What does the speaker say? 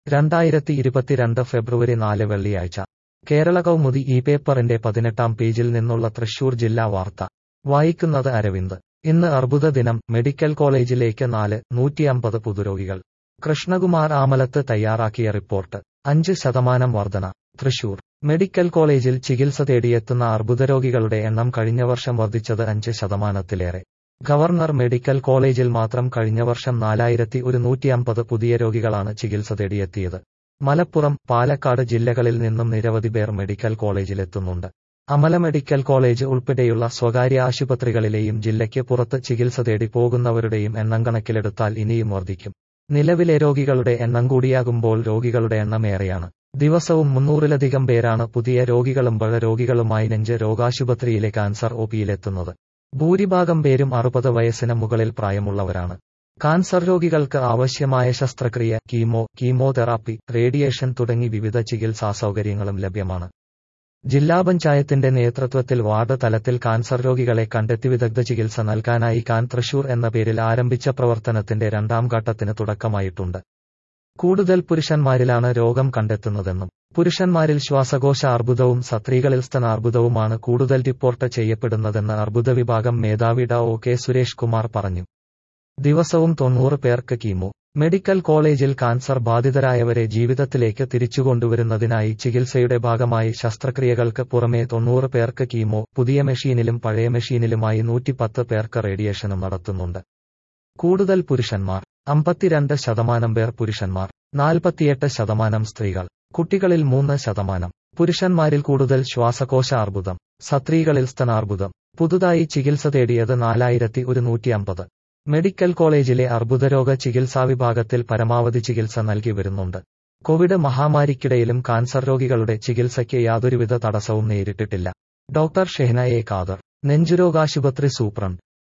രണ്ടായിരത്തി ഇരുപത്തിരണ്ട് ഫെബ്രുവരി നാല് വെള്ളിയാഴ്ച കേരള കൗമുദി ഈ പേപ്പറിന്റെ പതിനെട്ടാം പേജിൽ നിന്നുള്ള തൃശൂർ ജില്ലാ വാർത്ത വായിക്കുന്നത് അരവിന്ദ് ഇന്ന് അർബുദ ദിനം മെഡിക്കൽ കോളേജിലേക്ക് നാല് നൂറ്റിയമ്പത് പുതുരോഗികൾ കൃഷ്ണകുമാർ ആമലത്ത് തയ്യാറാക്കിയ റിപ്പോർട്ട് അഞ്ച് ശതമാനം വർധന തൃശൂർ മെഡിക്കൽ കോളേജിൽ ചികിത്സ തേടിയെത്തുന്ന അർബുദ രോഗികളുടെ എണ്ണം കഴിഞ്ഞ വർഷം വർദ്ധിച്ചത് അഞ്ച് ശതമാനത്തിലേറെ ഗവർണർ മെഡിക്കൽ കോളേജിൽ മാത്രം കഴിഞ്ഞ വർഷം നാലായിരത്തി ഒരുന്നൂറ്റിയമ്പത് പുതിയ രോഗികളാണ് ചികിത്സ തേടിയെത്തിയത് മലപ്പുറം പാലക്കാട് ജില്ലകളിൽ നിന്നും നിരവധി പേർ മെഡിക്കൽ കോളേജിലെത്തുന്നുണ്ട് അമല മെഡിക്കൽ കോളേജ് ഉൾപ്പെടെയുള്ള സ്വകാര്യ ആശുപത്രികളിലെയും ജില്ലയ്ക്ക് പുറത്ത് ചികിത്സ തേടി പോകുന്നവരുടെയും എണ്ണം കണക്കിലെടുത്താൽ ഇനിയും വർദ്ധിക്കും നിലവിലെ രോഗികളുടെ എണ്ണം കൂടിയാകുമ്പോൾ രോഗികളുടെ എണ്ണം ഏറെയാണ് ദിവസവും മുന്നൂറിലധികം പേരാണ് പുതിയ രോഗികളും പഴ രോഗികളുമായി നെഞ്ച് രോഗാശുപത്രിയിലെ കാൻസർ ഒപിയിലെത്തുന്നത് ഭൂരിഭാഗം പേരും അറുപത് വയസ്സിന് മുകളിൽ പ്രായമുള്ളവരാണ് കാൻസർ രോഗികൾക്ക് ആവശ്യമായ ശസ്ത്രക്രിയ കീമോ കീമോതെറാപ്പി റേഡിയേഷൻ തുടങ്ങി വിവിധ ചികിത്സാ സൗകര്യങ്ങളും ലഭ്യമാണ് ജില്ലാ പഞ്ചായത്തിന്റെ നേതൃത്വത്തിൽ വാർഡ് തലത്തിൽ കാൻസർ രോഗികളെ കണ്ടെത്തി വിദഗ്ധ ചികിത്സ നൽകാനായി കാൻ തൃശൂർ എന്ന പേരിൽ ആരംഭിച്ച പ്രവർത്തനത്തിന്റെ രണ്ടാം ഘട്ടത്തിന് തുടക്കമായിട്ടുണ്ട് കൂടുതൽ പുരുഷന്മാരിലാണ് രോഗം കണ്ടെത്തുന്നതെന്നും പുരുഷന്മാരിൽ ശ്വാസകോശ അർബുദവും സ്ത്രീകളിൽ സ്തനാർബുദവുമാണ് കൂടുതൽ റിപ്പോർട്ട് ചെയ്യപ്പെടുന്നതെന്ന് അർബുദ വിഭാഗം മേധാവി ഡ ഒ കെ സുരേഷ് കുമാർ പറഞ്ഞു ദിവസവും തൊണ്ണൂറ് പേർക്ക് കീമോ മെഡിക്കൽ കോളേജിൽ കാൻസർ ബാധിതരായവരെ ജീവിതത്തിലേക്ക് തിരിച്ചുകൊണ്ടുവരുന്നതിനായി ചികിത്സയുടെ ഭാഗമായി ശസ്ത്രക്രിയകൾക്ക് പുറമെ തൊണ്ണൂറ് പേർക്ക് കീമോ പുതിയ മെഷീനിലും പഴയ മെഷീനിലുമായി നൂറ്റിപ്പത്ത് പേർക്ക് റേഡിയേഷനും നടത്തുന്നുണ്ട് കൂടുതൽ പുരുഷന്മാർ അമ്പത്തിരണ്ട് ശതമാനം പേർ പുരുഷന്മാർ നാൽപ്പത്തിയെട്ട് ശതമാനം സ്ത്രീകൾ കുട്ടികളിൽ മൂന്ന് ശതമാനം പുരുഷന്മാരിൽ കൂടുതൽ ശ്വാസകോശ അർബുദം സ്ത്രീകളിൽ സ്തനാർബുദം പുതുതായി ചികിത്സ തേടിയത് നാലായിരത്തി ഒരുന്നൂറ്റി അമ്പത് മെഡിക്കൽ കോളേജിലെ അർബുദരോഗ ചികിത്സാ വിഭാഗത്തിൽ പരമാവധി ചികിത്സ നൽകി വരുന്നുണ്ട് കോവിഡ് മഹാമാരിക്കിടയിലും കാൻസർ രോഗികളുടെ ചികിത്സയ്ക്ക് യാതൊരുവിധ തടസ്സവും നേരിട്ടിട്ടില്ല ഡോക്ടർ ഷെഹ്ന എ ഖാദർ നെഞ്ചുരോഗാശുപത്രി സൂപ്രണ്ട്